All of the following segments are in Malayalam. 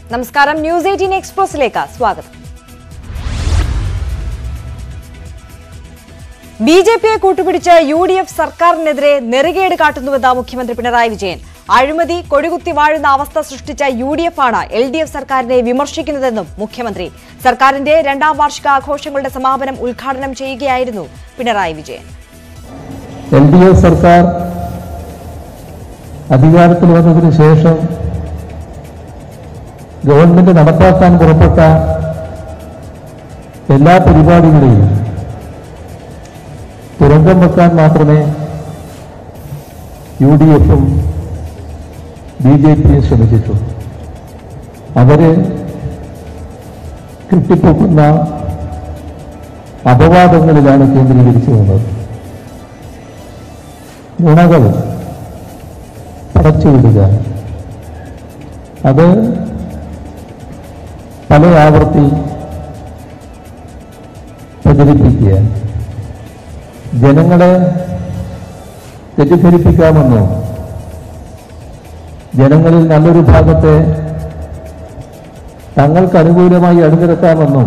നമസ്കാരം ന്യൂസ് എയ്റ്റീൻ എക്സ്പ്രസിലേക്ക് സ്വാഗതം ബി ജെ പിയെ കൂട്ടുപിടിച്ച് യു ഡി എഫ് സർക്കാരിനെതിരെ നെറുകേട് കാട്ടുന്നുവെന്ന് മുഖ്യമന്ത്രി പിണറായി വിജയൻ അഴിമതി കൊടികുത്തി വാഴുന്ന അവസ്ഥ സൃഷ്ടിച്ച യു ഡി എഫ് ആണ് എൽ ഡി എഫ് സർക്കാരിനെ വിമർശിക്കുന്നതെന്നും മുഖ്യമന്ത്രി സർക്കാരിന്റെ രണ്ടാം വാർഷിക ആഘോഷങ്ങളുടെ സമാപനം ഉദ്ഘാടനം ചെയ്യുകയായിരുന്നു Pinarayi Vijayan L D F സർക്കാർ അധികാരത്തിൽ വന്നതിന് ശേഷം ഗവൺമെന്റ് നടപ്പാക്കാൻ പുറപ്പെട്ട എല്ലാ പരിപാടികളെയും തുരങ്കം വെക്കാൻ മാത്രമേ യു ഡി എഫും ബി ജെ പിയും ശ്രമിച്ചിട്ടുള്ളൂ അവര് കെട്ടിപ്പൊക്കുന്ന അപവാദങ്ങളിലാണ് കേന്ദ്രീകരിച്ചു വന്നത് നുണകൾ പടച്ചുവിടുക അത് പല ആവർത്തി പ്രചരിപ്പിക്കുക ജനങ്ങളെ തെറ്റിദ്ധരിപ്പിക്കാമെന്നോ ജനങ്ങളിൽ നല്ലൊരു ഭാഗത്തെ തങ്ങൾക്ക് അനുകൂലമായി അണിനിരത്താമെന്നും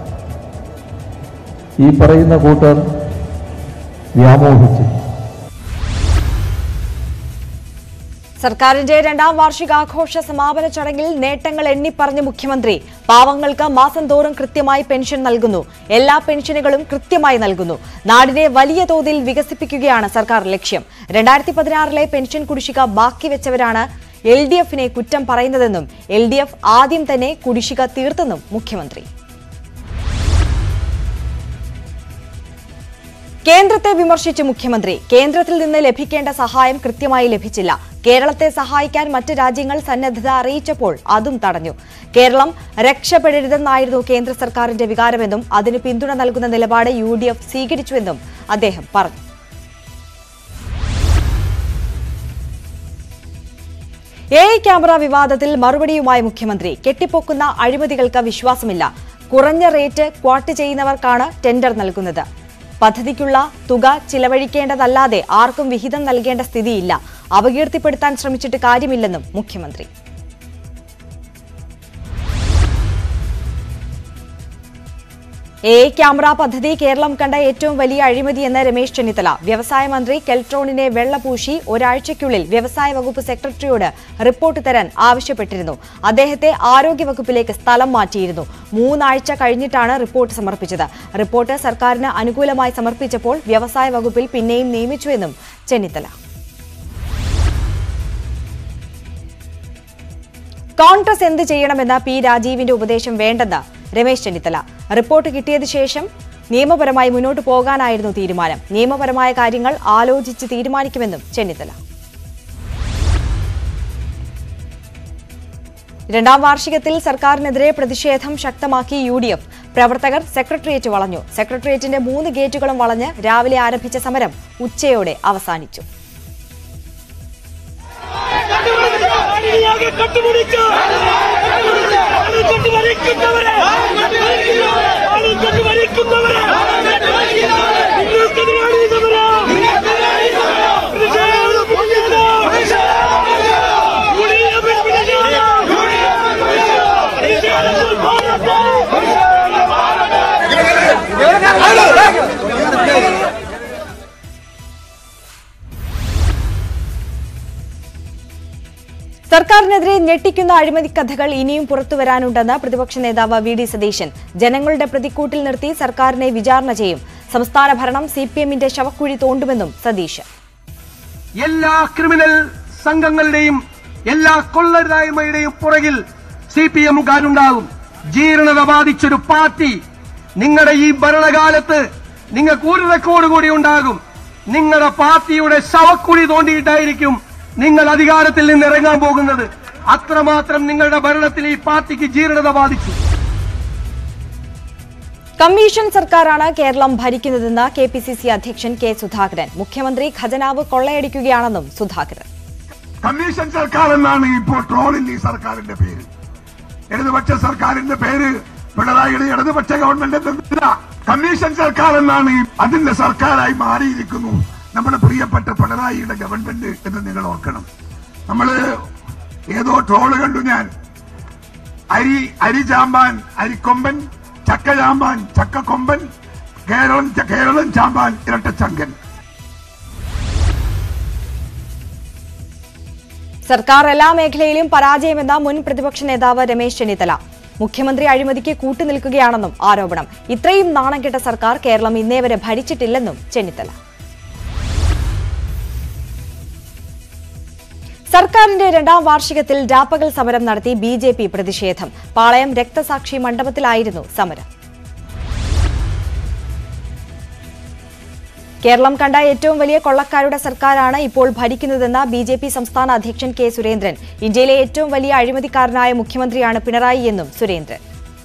ഈ പറയുന്ന കൂട്ടർ വ്യാമോഹിച്ചു സർക്കാരിന്റെ രണ്ടാം വാർഷികാഘോഷ സമാപന ചടങ്ങിൽ നേട്ടങ്ങൾ എണ്ണിപ്പറഞ്ഞ മുഖ്യമന്ത്രി പാവങ്ങൾക്ക് മാസം തോറും കൃത്യമായി പെൻഷൻ നൽകുന്നു എല്ലാ പെൻഷനുകളും കൃത്യമായി നൽകുന്നു നാടിനെ വലിയ തോതിൽ വികസിപ്പിക്കുകയാണ് സർക്കാർ ലക്ഷ്യം രണ്ടായിരത്തി പതിനാറിലെ പെൻഷൻ കുടിശ്ശിക ബാക്കി വെച്ചവരാണ് എൽ ഡി എഫിനെ കുറ്റം പറയുന്നതെന്നും എൽ ഡി എഫ് ആദ്യം തന്നെ കുടിശ്ശിക തീർത്തെന്നും മുഖ്യമന്ത്രി കേന്ദ്രത്തെ വിമർശിച്ച് മുഖ്യമന്ത്രി കേന്ദ്രത്തിൽ നിന്ന് ലഭിക്കേണ്ട സഹായം കൃത്യമായി ലഭിച്ചില്ല കേരളത്തെ സഹായിക്കാൻ മറ്റ് രാജ്യങ്ങൾ സന്നദ്ധത അറിയിച്ചപ്പോൾ അതും തടഞ്ഞു കേരളം രക്ഷപ്പെടരുതെന്നായിരുന്നു കേന്ദ്ര സർക്കാരിന്റെ വികാരമെന്നും അതിന് പിന്തുണ നൽകുന്ന നിലപാട് യു ഡി എഫ് സ്വീകരിച്ചുവെന്നും അദ്ദേഹം പറഞ്ഞു എ ഐ ക്യാമറ വിവാദത്തിൽ മറുപടിയുമായി മുഖ്യമന്ത്രി കെട്ടിപ്പൊക്കുന്ന അഴിമതികൾക്ക് വിശ്വാസമില്ല കുറഞ്ഞ റേറ്റ് ക്വാട്ട് ചെയ്യുന്നവർക്കാണ് ടെൻഡർ നൽകുന്നത് പദ്ധതിക്കുള്ള തുക ചിലവഴിക്കേണ്ടതല്ലാതെ ആർക്കും വിഹിതം നൽകേണ്ട സ്ഥിതിയില്ല അപകീർത്തിപ്പെടുത്താൻ ശ്രമിച്ചിട്ട് കാര്യമില്ലെന്നും മുഖ്യമന്ത്രി എ ഐ ക്യാമറ പദ്ധതി കേരളം കണ്ട ഏറ്റവും വലിയ അഴിമതിയെന്ന് രമേശ് ചെന്നിത്തല വ്യവസായ മന്ത്രി കെൽട്രോണിനെ വെള്ളപൂശി ഒരാഴ്ചയ്ക്കുള്ളിൽ വ്യവസായ വകുപ്പ് സെക്രട്ടറിയോട് റിപ്പോർട്ട് തരാൻ ആവശ്യപ്പെട്ടിരുന്നു അദ്ദേഹത്തെ ആരോഗ്യ വകുപ്പിലേക്ക് സ്ഥലം മാറ്റിയിരുന്നു മൂന്നാഴ്ച കഴിഞ്ഞിട്ടാണ് റിപ്പോർട്ട് സമർപ്പിച്ചത് റിപ്പോർട്ട് സർക്കാരിന് അനുകൂലമായി സമർപ്പിച്ചപ്പോൾ വ്യവസായ വകുപ്പിൽ പിന്നെയും നിയമിച്ചുവെന്നും ചെന്നിത്തല കോൺഗ്രസ് എന്ത് ചെയ്യണമെന്ന പി രാജീവിന്റെ ഉപദേശം വേണ്ടെന്ന് രമേശ് ചെന്നിത്തല റിപ്പോർട്ട് കിട്ടിയത് ശേഷം നിയമപരമായി മുന്നോട്ട് പോകാനായിരുന്നു തീരുമാനം നിയമപരമായ കാര്യങ്ങൾ ആലോചിച്ച് തീരുമാനിക്കുമെന്നും ചെന്നിത്തല രണ്ടാം വാർഷികത്തിൽ സർക്കാരിനെതിരെ പ്രതിഷേധം ശക്തമാക്കി യു ഡി എഫ് പ്രവർത്തകർ സെക്രട്ടേറിയറ്റ് വളഞ്ഞു സെക്രട്ടേറിയറ്റിന്റെ മൂന്ന് ഗേറ്റുകളും വളഞ്ഞ് രാവിലെ ആരംഭിച്ച സമരം ഉച്ചയോടെ അവസാനിച്ചു അടിയാകെ കട്ടുപിടിച്ച് ആളുകെട്ട് വലിക്കുന്നവരെ ആളുകെട്ട് വലിക്കുന്നവരെ നിങ്ങൾക്കെതിരാണ് ഈ സമരം പ്രതിഷേധം പൊങ്ങില്ല. യൂണിയൻ പ്രതിഷേധം. പ്രതിഷേധം ഭാരത്. സർക്കാരിനെതിരെ ഞെട്ടിക്കുന്ന അഴിമതി കഥകൾ ഇനിയും പുറത്തുവരാനുണ്ടെന്ന് പ്രതിപക്ഷ നേതാവ് വി ഡി സതീശൻ ജനങ്ങളുടെ പ്രതിക്കൂട്ടിൽ നിർത്തി സർക്കാരിനെ വിചാരണ ചെയ്യും സംസ്ഥാന ഭരണം സി പി എമ്മിന്റെ ശവക്കുഴി തോണ്ടുമെന്നും സതീശൻ എല്ലാ ക്രിമിനൽ സംഘങ്ങളുടെയും എല്ലാ കൊള്ളരുതായ്മയുടെയും പുറകിൽ സി പി എമ്മുകാരുണ്ടാകും ജീർണത ബാധിച്ചൊരു പാർട്ടി നിങ്ങളുടെ ഈ ഭരണകാലത്ത് നിങ്ങൾക്ക് ഒരു റെക്കോർഡ് കൂടി ഉണ്ടാകും നിങ്ങളുടെ പാർട്ടിയുടെ ശവക്കുഴി തോണ്ടിയിട്ടായിരിക്കും നിങ്ങൾ അധികാരത്തിൽ നിന്ന് ഇറങ്ങാൻ പോകുന്നത് അത്രമാത്രം നിങ്ങളുടെ ഭരണത്തിൽ ഈ പാർട്ടിക്ക് ജീർണത ബാധിച്ചു കമ്മീഷൻ സർക്കാരാണ് കേരളം ഭരിക്കുന്നതെന്ന് കെ പി സി സി അധ്യക്ഷൻ കെ സുധാകരൻ മുഖ്യമന്ത്രി ഖജനാവ് കൊള്ളയടിക്കുകയാണെന്നും സുധാകരൻ കമ്മീഷൻ സർക്കാർ എന്നാണ് ഇപ്പോൾ ട്രോളിൽ ഈ സർക്കാരിന്റെ പേര് ഇടതുപക്ഷ സർക്കാരിന്റെ പേര് പിണറായിയുടെ ഇടതുപക്ഷ ഗവൺമെന്റ് എന്നല്ല കമ്മീഷൻ സർക്കാർ എന്നാണ് ഈ അതിന്റെ സർക്കാരായി മാറിയിരിക്കുന്നു നമ്മുടെ പ്രിയപ്പെട്ട പിണറായിയുടെ ഗവൺമെന്റ് എന്ന് നിങ്ങൾ ഓർക്കണം നമ്മള് ഏതോ ട്രോള് കണ്ടു ഞാൻ അരി അരി ചാമ്പാൻ അരിക്കൊമ്പൻ ചക്ക ചാമ്പാൻ ചക്കക്കൊമ്പൻ കേരളം കേരളം ചാമ്പാൻ ഇരട്ടച്ചങ്കൻ സർക്കാർ എല്ലാ മേഖലയിലും പരാജയമെന്ന മുൻ പ്രതിപക്ഷ നേതാവ് രമേശ് ചെന്നിത്തല മുഖ്യമന്ത്രി അഴിമതിക്ക് കൂട്ടുനിൽക്കുകയാണെന്നും ആരോപണം ഇത്രയും നാണം കെട്ട സർക്കാർ കേരളം ഇന്നേ വരെ ഭരിച്ചിട്ടില്ലെന്നും ചെന്നിത്തല സർക്കാരിന്റെ രണ്ടാം വാർഷികത്തിൽ രാപ്പകൽ സമരം നടത്തി ബി ജെ പി പ്രതിഷേധം പാളയം രക്തസാക്ഷി മണ്ഡപത്തിലായിരുന്നു സമരം കേരളം കണ്ട ഏറ്റവും വലിയ കൊള്ളക്കാരുടെ സർക്കാരാണ് ഇപ്പോൾ ഭരിക്കുന്നതെന്ന ബി ജെ പി സംസ്ഥാന അധ്യക്ഷൻ കെ സുരേന്ദ്രൻ ഇന്ത്യയിലെ ഏറ്റവും വലിയ അഴിമതിക്കാരനായ മുഖ്യമന്ത്രിയാണ് പിണറായി എന്നും സുരേന്ദ്രൻ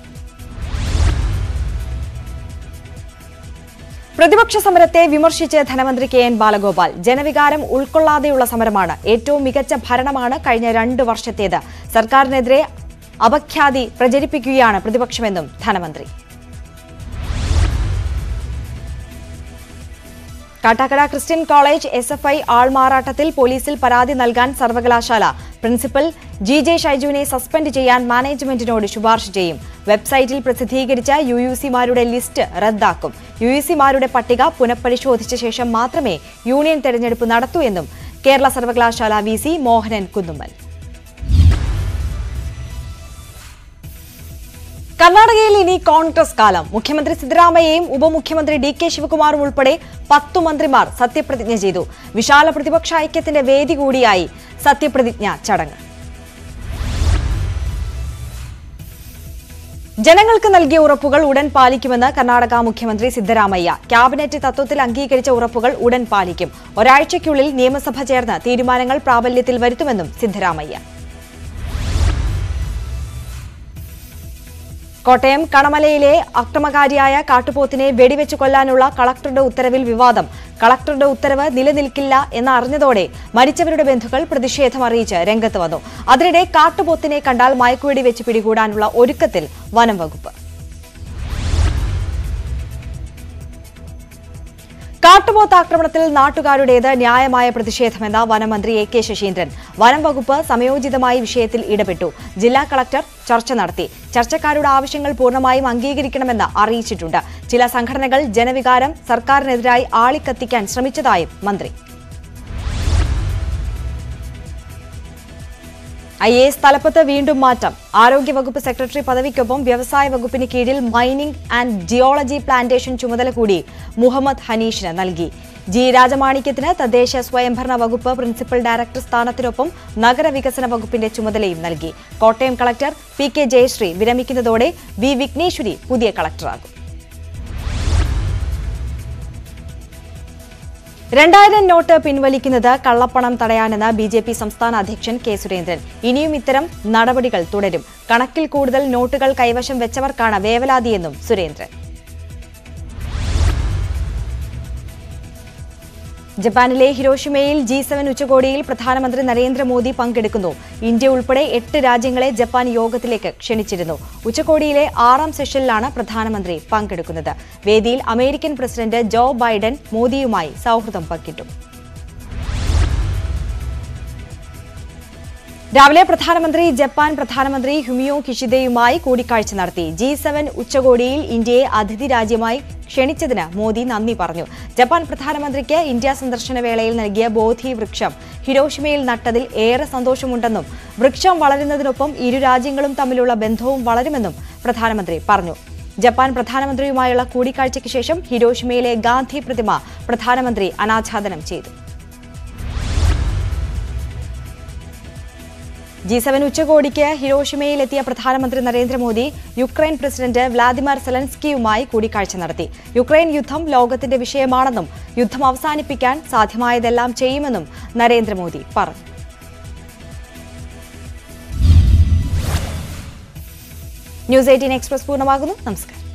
പ്രതിപക്ഷ സമരത്തെ വിമർശിച്ച് ധനമന്ത്രി കെ എൻ ബാലഗോപാൽ ജനവികാരം ഉൾക്കൊള്ളാതെയുള്ള സമരമാണ് ഏറ്റവും മികച്ച ഭരണമാണ് കഴിഞ്ഞ രണ്ട് വർഷത്തേത് സർക്കാരിനെതിരെ അപഖ്യാതി പ്രചരിപ്പിക്കുകയാണ് പ്രതിപക്ഷമെന്നും ധനമന്ത്രി Kattakada Christian college S F I ആൾമാറാട്ടത്തിൽ പോലീസിൽ പരാതി നൽകാൻ സർവകലാശാല പ്രിൻസിപ്പൽ ജി ജെ ഷൈജുവിനെ സസ്പെൻഡ് ചെയ്യാൻ മാനേജ്മെന്റിനോട് ശുപാർശ ചെയ്യും വെബ്സൈറ്റിൽ പ്രസിദ്ധീകരിച്ച യു യു സിമാരുടെ ലിസ്റ്റ് റദ്ദാക്കും യു യു സിമാരുടെ പട്ടിക പുനഃപരിശോധിച്ച ശേഷം മാത്രമേ യൂണിയൻ തെരഞ്ഞെടുപ്പ് നടത്തൂ എന്നും കേരള സർവകലാശാല വി സി മോഹനൻ കുന്നുമ്മൽ കർണാടകയിൽ ഇനി കോൺഗ്രസ് കാലം മുഖ്യമന്ത്രി സിദ്ധരാമയ്യയും ഉപമുഖ്യമന്ത്രി ഡി കെ ശിവകുമാറും ഉൾപ്പെടെ പത്തു മന്ത്രിമാർ സത്യപ്രതിജ്ഞ ചെയ്തു വിശാല പ്രതിപക്ഷ ഐക്യത്തിന്റെ വേദി കൂടിയായി സത്യപ്രതിജ്ഞ ചടങ്ങ് ജനങ്ങൾക്ക് നൽകിയ ഉറപ്പുകൾ ഉടൻ പാലിക്കുമെന്ന് കർണാടക മുഖ്യമന്ത്രി സിദ്ധരാമയ്യ ക്യാബിനറ്റ് തത്വത്തിൽ അംഗീകരിച്ച ഉറപ്പുകൾ ഉടൻ പാലിക്കും ഒരാഴ്ചയ്ക്കുള്ളിൽ നിയമസഭ ചേർന്ന് തീരുമാനങ്ങൾ പ്രാബല്യത്തിൽ വരുത്തുമെന്നും സിദ്ധരാമയ്യ കോട്ടയം കണമലയിലെ അക്രമകാരിയായ കാട്ടുപോത്തിനെ വെടിവെച്ച് കൊല്ലാനുള്ള കളക്ടറുടെ ഉത്തരവിൽ വിവാദം കളക്ടറുടെ ഉത്തരവ് നിലനിൽക്കില്ല എന്ന് അറിഞ്ഞതോടെ മരിച്ചവരുടെ ബന്ധുക്കൾ പ്രതിഷേധം അറിയിച്ച് രംഗത്ത് വന്നു അതിനിടെ കാട്ടുപോത്തിനെ കണ്ടാൽ മയക്കുവെടി വെച്ച് പിടികൂടാനുള്ള ഒരുക്കത്തിൽ വനം വകുപ്പ് കാട്ടുപോത്ത് ആക്രമണത്തിൽ നാട്ടുകാരുടേത് ന്യായമായ പ്രതിഷേധമെന്ന വനമന്ത്രി എ കെ ശശീന്ദ്രൻ വനം വകുപ്പ് സമയോചിതമായി വിഷയത്തിൽ ഇടപെട്ടു ജില്ലാ കളക്ടർ ചർച്ച നടത്തി ചർച്ചക്കാരുടെ ആവശ്യങ്ങൾ പൂർണ്ണമായും അംഗീകരിക്കണമെന്ന് അറിയിച്ചിട്ടുണ്ട് ചില സംഘടനകൾ ജനവികാരം സർക്കാരിനെതിരായി ആളിക്കത്തിക്കാൻ ശ്രമിച്ചതായും മന്ത്രി ഐ എ എസ് തലപ്പത്ത് വീണ്ടും മാറ്റം ആരോഗ്യവകുപ്പ് സെക്രട്ടറി പദവിക്കൊപ്പം വ്യവസായ വകുപ്പിന് കീഴിൽ മൈനിംഗ് ആൻഡ് ജിയോളജി പ്ലാന്റേഷൻ ചുമതല കൂടി മുഹമ്മദ് ഹനീഷിന് നൽകി ജി രാജമാണിക്യത്തിന് തദ്ദേശ സ്വയംഭരണ വകുപ്പ് പ്രിൻസിപ്പൽ ഡയറക്ടർ സ്ഥാനത്തിനൊപ്പം നഗരവികസന വകുപ്പിന്റെ ചുമതലയും നൽകി Kottayam collector P K Jayasree വിരമിക്കുന്നതോടെ വി വിഘ്നേശ്വരി പുതിയ കളക്ടറാകും രണ്ടായിരം നോട്ട് പിൻവലിക്കുന്നത് കള്ളപ്പണം തടയാനെന്ന് ബി ജെ പി സംസ്ഥാന അധ്യക്ഷൻ കെ സുരേന്ദ്രൻ ഇനിയും ഇത്തരം നടപടികൾ തുടരും കണക്കിൽ കൂടുതൽ നോട്ടുകൾ കൈവശം വെച്ചവർക്കാണ് വേവലാതിയെന്നും സുരേന്ദ്രൻ ജപ്പാനിലെ ഹിരോഷിമയിൽ ജി സെവൻ ഉച്ചകോടിയിൽ പ്രധാനമന്ത്രി നരേന്ദ്രമോദി പങ്കെടുക്കുന്നു ഇന്ത്യ ഉൾപ്പെടെ എട്ട് രാജ്യങ്ങളെ ജപ്പാൻ യോഗത്തിലേക്ക് ക്ഷണിച്ചിരുന്നു ഉച്ചകോടിയിലെ ആറാം സെഷനിലാണ് പ്രധാനമന്ത്രി പങ്കെടുക്കുന്നത് വേദിയിൽ അമേരിക്കൻ പ്രസിഡന്റ് ജോ ബൈഡൻ മോദിയുമായി സൗഹൃദം പങ്കിട്ടു രാവിലെ പ്രധാനമന്ത്രി ജപ്പാൻ പ്രധാനമന്ത്രി ഹുമിയോ കിഷിദയുമായി കൂടിക്കാഴ്ച നടത്തി ജി സെവൻ ഉച്ചകോടിയിൽ ഇന്ത്യയെ അതിഥി രാജ്യമായി ക്ഷണിച്ചതിന് മോദി നന്ദി പറഞ്ഞു ജപ്പാൻ പ്രധാനമന്ത്രിക്ക് ഇന്ത്യ സന്ദർശന വേളയിൽ നൽകിയ ബോധി വൃക്ഷം ഹിരോഷിമയിൽ നട്ടതിൽ ഏറെ സന്തോഷമുണ്ടെന്നും വൃക്ഷം വളരുന്നതിനൊപ്പം ഇരു രാജ്യങ്ങളും തമ്മിലുള്ള ബന്ധവും വളരുമെന്നും പ്രധാനമന്ത്രി പറഞ്ഞു ജപ്പാൻ പ്രധാനമന്ത്രിയുമായുള്ള കൂടിക്കാഴ്ചയ്ക്ക് ശേഷം ഹിരോഷിമയിലെ ഗാന്ധി പ്രതിമ പ്രധാനമന്ത്രി അനാച്ഛാദനം ചെയ്തു ജി സെവൻ ഉച്ചകോടിക്ക് ഹിരോഷിമയിലെത്തിയ പ്രധാനമന്ത്രി നരേന്ദ്രമോദി യുക്രൈൻ പ്രസിഡന്റ് വ്ളാദിമിർ സെലൻസ്കിയുമായി കൂടിക്കാഴ്ച നടത്തി യുക്രൈൻ യുദ്ധം ലോകത്തിന്റെ വിഷയമാണെന്നും യുദ്ധം അവസാനിപ്പിക്കാൻ സാധ്യമായതെല്ലാം ചെയ്യുമെന്നും നരേന്ദ്രമോദി പറഞ്ഞു ന്യൂസ് എയ്റ്റീൻ എക്സ്പ്രസ് പൂർണ്ണമാകുന്നു നമസ്കാരം